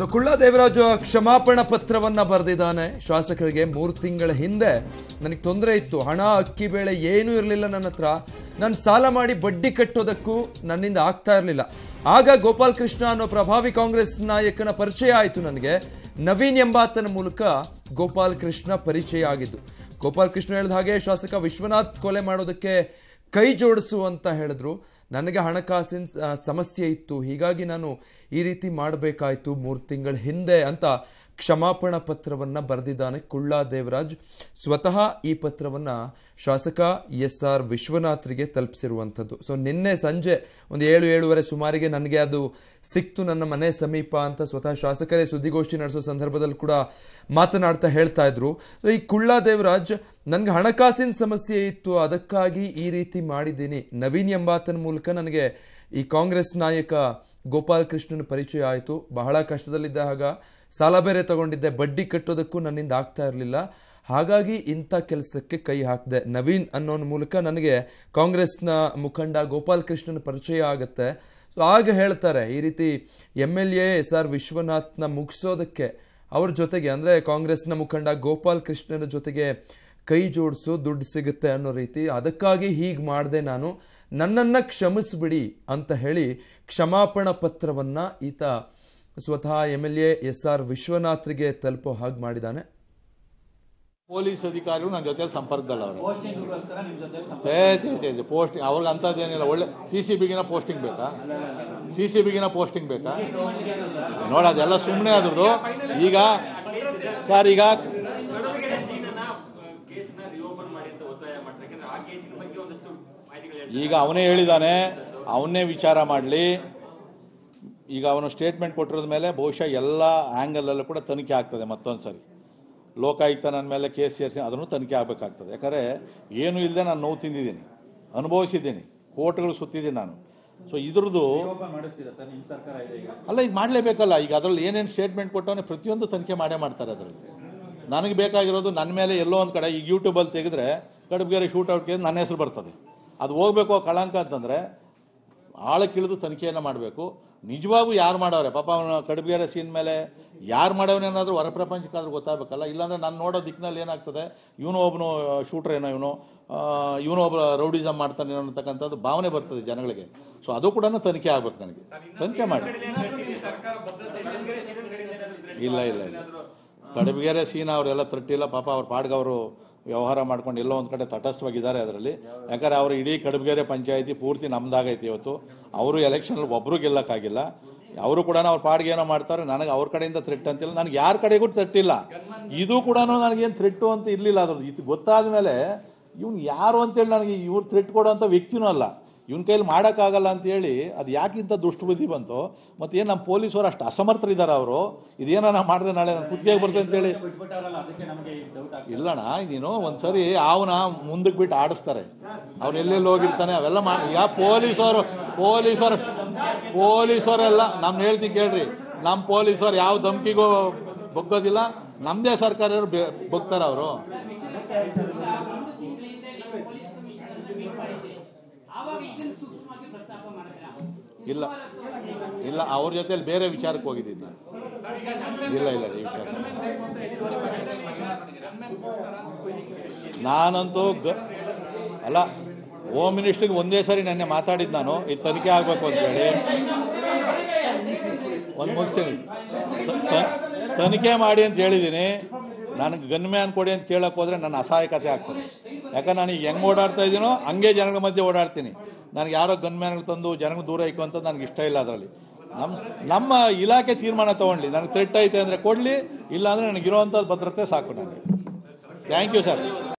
so ಕುಳ್ಳ ದೇವರಾಜು ಕ್ಷಮಾಪಣಾ ಪತ್ರವನ್ನ ಬರೆದಿದ್ದಾನೆ ಶಾಸಕರಿಗೆ ಮೂರು ತಿಂಗಳ ಹಿಂದೆ ನನಗೆ ತೊಂದರೆ ಇತ್ತು ಹಣ ಅಕ್ಕಿ ಬೇಳೆ ಏನೂ ಇರಲಿಲ್ಲ ನನ್ನ ಹತ್ರ ನಾನು ಸಾಲ ಮಾಡಿ ಬಡ್ಡಿ ಕಟ್ಟೋದಕ್ಕೂ ನನ್ನಿಂದ ಆಗ್ತಾ ಇರಲಿಲ್ಲ ಆಗ ಗೋಪಾಲ್ ಕೃಷ್ಣ ಅನ್ನೋ ಪ್ರಭಾವಿ ಕಾಂಗ್ರೆಸ್ ನಾಯಕನ ಪರಿಚಯ ಆಯಿತು ನನಗೆ ನವೀನ್ ಎಂಬಾತನ ಮೂಲಕ ಗೋಪಾಲ್ ಕೃಷ್ಣ ಪರಿಚಯ ಆಗಿದ್ದು ಗೋಪಾಲ್ ಕೃಷ್ಣ ಹೇಳಿದ ಹಾಗೆ ಶಾಸಕ ವಿಶ್ವನಾಥ್ ಕೊಲೆ ಮಾಡೋದಕ್ಕೆ ಕೈ ಜೋಡಿಸು ಅಂತ ಹೇಳಿದ್ರು ನನಗೆ ಹಣಕಾಸಿನ ಸ- ಸಮಸ್ಯೆ ಇತ್ತು ಹೀಗಾಗಿ ನಾನು ಈ ರೀತಿ ಮಾಡಬೇಕಾಯ್ತು ಮೂರು ತಿಂಗಳ ಹಿಂದೆ ಅಂತ ಕ್ಷಮಾಪಣಾ ಪತ್ರವನ್ನ ಬರೆದಿದ್ದಾನೆ ಕುಳ್ಳ ದೇವರಾಜ್ ಸ್ವತಃ ಈ ಪತ್ರವನ್ನ ಶಾಸಕ ಎಸ್ ಆರ್ ವಿಶ್ವನಾಥ್ರಿಗೆ ತಲುಪಿಸಿರುವಂಥದ್ದು ಸೊ ನಿನ್ನೆ ಸಂಜೆ ಒಂದು ಏಳು ಏಳುವರೆ ಸುಮಾರಿಗೆ ನನಗೆ ಅದು ಸಿಕ್ತು ನನ್ನ ಮನೆ ಸಮೀಪ ಅಂತ ಸ್ವತಃ ಶಾಸಕರೇ ಸುದ್ದಿಗೋಷ್ಠಿ ನಡೆಸೋ ಸಂದರ್ಭದಲ್ಲಿ ಕೂಡ ಮಾತನಾಡ್ತಾ ಹೇಳ್ತಾ ಇದ್ರು ಸೊ ಈ ಕುಳ್ಳ ದೇವರಾಜ್ ನನಗೆ ಹಣಕಾಸಿನ ಸಮಸ್ಯೆ ಇತ್ತು ಅದಕ್ಕಾಗಿ ಈ ರೀತಿ ಮಾಡಿದ್ದೀನಿ ನವೀನ್ ಎಂಬಾತನ ಮೂಲಕ ನನಗೆ ಈ ಕಾಂಗ್ರೆಸ್ ನಾಯಕ ಗೋಪಾಲ್ ಕೃಷ್ಣನ ಪರಿಚಯ ಆಯಿತು ಬಹಳ ಕಷ್ಟದಲ್ಲಿದ್ದಾಗ ಸಾಲ ಬೇರೆ ತಗೊಂಡಿದ್ದೆ ಬಡ್ಡಿ ಕಟ್ಟೋದಕ್ಕೂ ನನ್ನಿಂದ ಆಗ್ತಾ ಇರಲಿಲ್ಲ ಹಾಗಾಗಿ ಇಂಥ ಕೆಲಸಕ್ಕೆ ಕೈ ಹಾಕಿದೆ ನವೀನ್ ಅನ್ನೋನ ಮೂಲಕ ನನಗೆ ಕಾಂಗ್ರೆಸ್ನ ಮುಖಂಡ ಗೋಪಾಲ್ ಕೃಷ್ಣನ ಪರಿಚಯ ಆಗುತ್ತೆ ಸೊ ಆಗ ಹೇಳ್ತಾರೆ ಈ ರೀತಿ M L A S R ವಿಶ್ವನಾಥ್ನ ಮುಗಿಸೋದಕ್ಕೆ ಅವ್ರ ಜೊತೆಗೆ ಅಂದರೆ ಕಾಂಗ್ರೆಸ್ನ ಮುಖಂಡ ಗೋಪಾಲ್ ಕೃಷ್ಣನ ಜೊತೆಗೆ ಕೈ ಜೋಡಿಸು ದುಡ್ಡು ಸಿಗುತ್ತೆ ಅನ್ನೋ ರೀತಿ ಅದಕ್ಕಾಗಿ ಹೀಗೆ ಮಾಡಿದೆ ನಾನು ನನ್ನನ್ನು ಕ್ಷಮಿಸ್ಬಿಡಿ ಅಂತ ಹೇಳಿ ಕ್ಷಮಾಪಣಾ ಪತ್ರವನ್ನ ಈತ ಸ್ವತಃ M L A S R ವಿಶ್ವನಾಥ್ರಿಗೆ ತಲುಪೋ ಹಾಗೆ ಮಾಡಿದ್ದಾನೆ ಪೊಲೀಸ್ ಅಧಿಕಾರಿಗಳು ನನ್ನ ಜೊತೆ ಸಂಪರ್ಕದಲ್ಲಿ ಅವರು ಪೋಸ್ಟಿಂಗ್ಗೋಸ್ಕರ ನಿಮ್ ಜೊತೆ ಸಂಪರ್ಕ ಛೇ ಛೇ ಛೇ ಛೇ, ಪೋಸ್ಟಿಂಗ್ ಅವ್ರಿಗೆ ಅಂಥದ್ದೇನಿಲ್ಲ ಒಳ್ಳೆ ಸಿ ಸಿ ಬಿಗಿನ ಪೋಸ್ಟಿಂಗ್ ಬೇಕಾ ಸಿ ಸಿ ಬಿಗಿನ ಪೋಸ್ಟಿಂಗ್ ಬೇಕಾ ನೋಡ ಅದೆಲ್ಲ ಸುಮ್ಮನೆ ಅದ್ರದ್ದು ಈಗ ಸರ್ ಈಗ ಈಗ ಅವನೇ ಹೇಳಿದಾನೆ ಅವನ್ನೇ ವಿಚಾರ ಮಾಡಲಿ ಈಗ ಅವನು ಸ್ಟೇಟ್ಮೆಂಟ್ ಕೊಟ್ಟಿರೋದ ಮೇಲೆ ಬಹುಶಃ ಎಲ್ಲ ಆ್ಯಂಗಲಲ್ಲೂ ಕೂಡ ತನಿಖೆ ಆಗ್ತದೆ ಮತ್ತೊಂದು ಸರಿ ಲೋಕಾಯುಕ್ತ ನನ್ನ ಮೇಲೆ ಕೇಸ್ ಸೇರಿಸಿ ಅದನ್ನು ತನಿಖೆ ಆಗಬೇಕಾಗ್ತದೆ ಯಾಕಂದರೆ ಏನು ಇಲ್ಲದೆ ನಾನು ನೋವು ತಿಂದಿದ್ದೀನಿ ಅನುಭವಿಸಿದ್ದೀನಿ ಕೋರ್ಟ್ಗಳು ಸುತ್ತಿದ್ದೀನಿ ನಾನು ಸೊ ಇದ್ರದ್ದು ಓಪನ್ ಮಾಡಿಸ್ತೀರಾ ಸರ್ ನಿಮ್ ಸರ್ಕಾರ ಇದೆ ಈಗ ಅಲ್ಲ ಈಗ ಮಾಡಲೇಬೇಕಲ್ಲ ಈಗ ಅದರಲ್ಲಿ ಏನೇನು ಸ್ಟೇಟ್ಮೆಂಟ್ ಕೊಟ್ಟವನೇ ಪ್ರತಿಯೊಂದು ತನಿಖೆ ಮಾಡೇ ಮಾಡ್ತಾರೆ ಅದರಲ್ಲಿ ನನಗೆ ಬೇಕಾಗಿರೋದು ನನ್ನ ಮೇಲೆ ಎಲ್ಲೋ ಒಂದು ಕಡೆ ಈಗ ಯೂಟ್ಯೂಬಲ್ಲಿ ತೆಗೆದ್ರೆ ಕಡುಬಗೆರೆ ಶೂಟೌಟ್ಗೆ ನನ್ನ ಹೆಸರು ಬರ್ತದೆ ಅದು ಹೋಗ್ಬೇಕು ಆ ಕಳಂಕ ಅಂತಂದರೆ ಆಳಕ್ಕಿಳಿದು ತನಿಖೆಯನ್ನು ಮಾಡಬೇಕು ನಿಜವಾಗೂ ಯಾರು ಮಾಡವ್ರೆ ಪಾಪ ಅವನ ಕಡುಬಗೆರೆ ಸೀನ್ ಮೇಲೆ ಯಾರು ಮಾಡವನೇನಾದ್ರೂ ಹೊರ ಪ್ರಪಂಚಕ್ಕಾದ್ರೂ ಗೊತ್ತಾಗಬೇಕಲ್ಲ ಇಲ್ಲಾಂದ್ರೆ ನಾನು ನೋಡೋ ದಿಕ್ಕಿನಲ್ಲಿ ಏನಾಗ್ತದೆ ಇವನು ಒಬ್ಬನು ಶೂಟ್ರ್ ಏನೋ ಇವನು ಇವನು ಒಬ್ಬ ರೌಡಿಸಮ್ ಮಾಡ್ತಾನೆ ಅನ್ನತಕ್ಕಂಥದ್ದು ಭಾವನೆ ಬರ್ತದೆ ಜನಗಳಿಗೆ ಸೊ ಅದು ಕೂಡ ತನಿಖೆ ಆಗ್ಬೇಕು ನನಗೆ ತನಿಖೆ ಮಾಡಿ ಇಲ್ಲ ಇಲ್ಲ ಇಲ್ಲ ಕಡಬಗೆರೆ ಸೀನ ಅವರೆಲ್ಲ ತಟ್ಟಿಲ್ಲ ಪಾಪ ಅವ್ರ ಪಾಡ್ಗೆ ಅವರು ವ್ಯವಹಾರ ಮಾಡ್ಕೊಂಡು ಎಲ್ಲೋ ಒಂದು ಕಡೆ ತಟಸ್ಥವಾಗಿದ್ದಾರೆ ಅದರಲ್ಲಿ ಯಾಕಂದ್ರೆ ಅವರು ಇಡೀ ಕಡಬಗೆರೆ ಪಂಚಾಯತಿ ಪೂರ್ತಿ ನಮ್ದಾಗೈತಿ ಇವತ್ತು ಅವರು ಎಲೆಕ್ಷನಲ್ಲಿ ಒಬ್ಬರು ಗೆಲ್ಲಕ್ಕಾಗಿಲ್ಲ ಅವರು ಕೂಡ ಅವ್ರ ಪಾಡ್ಗೆ ಏನೋ ಮಾಡ್ತಾರೆ ನನಗೆ ಅವ್ರ ಕಡೆಯಿಂದ ಥ್ರೆಟ್ ಅಂತಿಲ್ಲ ನನಗೆ ಯಾರ ಕಡೆಗೂ ಥ್ರೆಟ್ ಇಲ್ಲ ಇದು ಕೂಡ ನನಗೇನು ಥ್ರೆಟ್ಟು ಅಂತ ಇರಲಿಲ್ಲ ಅದ್ರದ್ದು ಇದು ಗೊತ್ತಾದ ಮೇಲೆ ಇವ್ನು ಯಾರು ಅಂತೇಳಿ ನನಗೆ ಇವ್ರು ಥ್ರೆಟ್ ಕೊಡೋಂಥ ವ್ಯಕ್ತಿನೂ ಅಲ್ಲ ಇವನ ಕೈಲಿ ಮಾಡೋಕ್ಕಾಗಲ್ಲ ಅಂತೇಳಿ ಅದು ಯಾಕಿಂತ ದುಷ್ಟಬುದ್ಧಿ ಬಂತು ಮತ್ತೆ ಏನು ನಮ್ಮ ಪೊಲೀಸರು ಅಷ್ಟು ಅಸಮರ್ಥರಿದ್ದಾರೆ ಅವರು ಇದೇನ ಮಾಡಿದ್ರೆ ನಾಳೆ ನಾನು ಕುತ್ತಿಗೆ ಬರ್ತೇನೆ ಅಂತೇಳಿ ಬಿಟ್ಬಿಟ್ಟಾರಲ್ಲ ಅದಕ್ಕೆ ನಮಗೆ ಡೌಟ್ ಆಗ್ತದೆ ಇಲ್ಲಣ್ಣ ನೀನು ಒಂದ್ಸರಿ ಅವನ ಮುಂದಕ್ಕೆ ಬಿಟ್ಟು ಆಡಿಸ್ತಾರೆ ಅವ್ನು ಎಲ್ಲೆಲ್ಲಿ ಹೋಗಿರ್ತಾನೆ ಅವೆಲ್ಲ ಮಾಡಿ ಯಾ ಪೊಲೀಸರು ಪೊಲೀಸರು ಪೊಲೀಸರೆಲ್ಲ ನಮ್ನ ಹೇಳ್ತೀನಿ ಕೇಳ್ರಿ ನಮ್ಮ ಪೊಲೀಸರು ಯಾವ ಧಮ್ಕಿಗೂ ಬಗ್ಗೋದಿಲ್ಲ ನಮ್ಮದೇ ಸರ್ಕಾರ ಬಗ್ತಾರ ಅವರು ಇಲ್ಲ ಇಲ್ಲ ಅವ್ರ ಜೊತೆಲಿ ಬೇರೆ ವಿಚಾರಕ್ಕೆ ಹೋಗಿದ್ದೀನಿ ನಾನು ಇಲ್ಲ ಇಲ್ಲ ಈ ವಿಚಾರ ನಾನಂತೂ ಗ ಅಲ್ಲ ಹೋಮ್ ಮಿನಿಸ್ಟ್ರಿಗೆ ಒಂದೇ ಸರಿ ನೆನ್ನೆ ಮಾತಾಡಿದ್ದು ನಾನು ಇದು ತನಿಖೆ ಆಗಬೇಕು ಅಂತೇಳಿ ಒಂದು ಮುಗಿಸ್ತೀನಿ ತ- ತ- ತನಿಖೆ ಮಾಡಿ ಅಂತ ಹೇಳಿದ್ದೀನಿ ನನಗೆ ಗನ್ಮ್ಯಾನ್ ಕೊಡಿ ಅಂತ ಕೇಳಕ್ಕೆ ಹೋದ್ರೆ ನನ್ನ ಅಸಹಾಯಕತೆ ಆಗ್ತದೆ ಯಾಕಂದ್ರೆ ನಾನು ಈಗ ಹೆಂಗೆ ಓಡಾಡ್ತಾ ಇದ್ದೀನೋ ಹಂಗೆ ಜನಗಳ ಮಧ್ಯೆ ಓಡಾಡ್ತೀನಿ ನನಗೆ ಯಾರೋ ಗನ್ಮ್ಯಾನ್ಗಳು ತಂದು ಜನಗಳು ದೂರ ಇಕ್ಕೋ ಅಂತ ನನಗೆ ಇಷ್ಟ ಇಲ್ಲ ಅದರಲ್ಲಿ ನಮ್ಮ ನಮ್ಮ ಇಲಾಖೆ ತೀರ್ಮಾನ ತಗೊಂಡ್ಲಿ ನನಗೆ ಥ್ರೆಟ್ ಐತೆ ಅಂದರೆ ಕೊಡಲಿ ಇಲ್ಲ ಅಂದರೆ ನನಗಿರೋವಂಥ ಭದ್ರತೆ ಸಾಕು ನನಗೆ ಥ್ಯಾಂಕ್ ಯು ಸರ್